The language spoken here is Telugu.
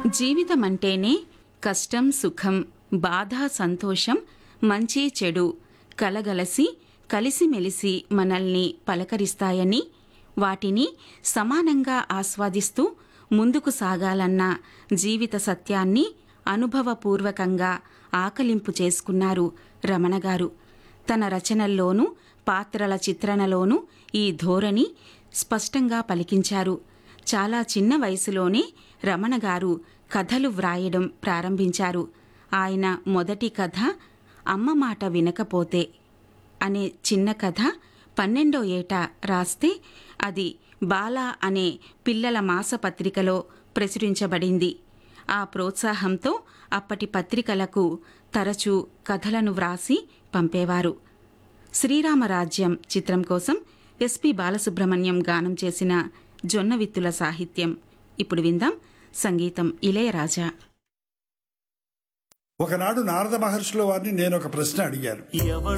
జీవితమంటేనే కష్టం సుఖం బాధ సంతోషం మంచి చెడు కలగలసి కలిసిమెలిసి మనల్ని పలకరిస్తాయని వాటిని సమానంగా ఆస్వాదిస్తూ ముందుకు సాగాలన్న జీవిత సత్యాన్ని అనుభవపూర్వకంగా ఆకలింపు చేసుకున్నారు రమణగారు తన రచనల్లోనూ పాత్రల చిత్రణలోనూ ఈ ధోరణి స్పష్టంగా పలికించారు చాలా చిన్న వయసులోనే రమణ గారు కథలు వ్రాయడం ప్రారంభించారు ఆయన మొదటి కథ అమ్మ మాట వినకపోతే అనే చిన్న కథ పన్నెండో ఏట రాస్తే అది బాల అనే పిల్లల మాసపత్రికలో ప్రచురించబడింది ఆ ప్రోత్సాహంతో అప్పటి పత్రికలకు తరచూ కథలను వ్రాసి పంపేవారు శ్రీరామరాజ్యం చిత్రం కోసం ఎస్పి బాలసుబ్రహ్మణ్యం గానం చేసిన జొన్నవిత్తుల సాహిత్యం ఇప్పుడు విందాం సంగీతం ఇళయరాజా ఒకనాడు నారద మహర్షుల వారిని నేను ఒక ప్రశ్న అడిగాను ఎవడు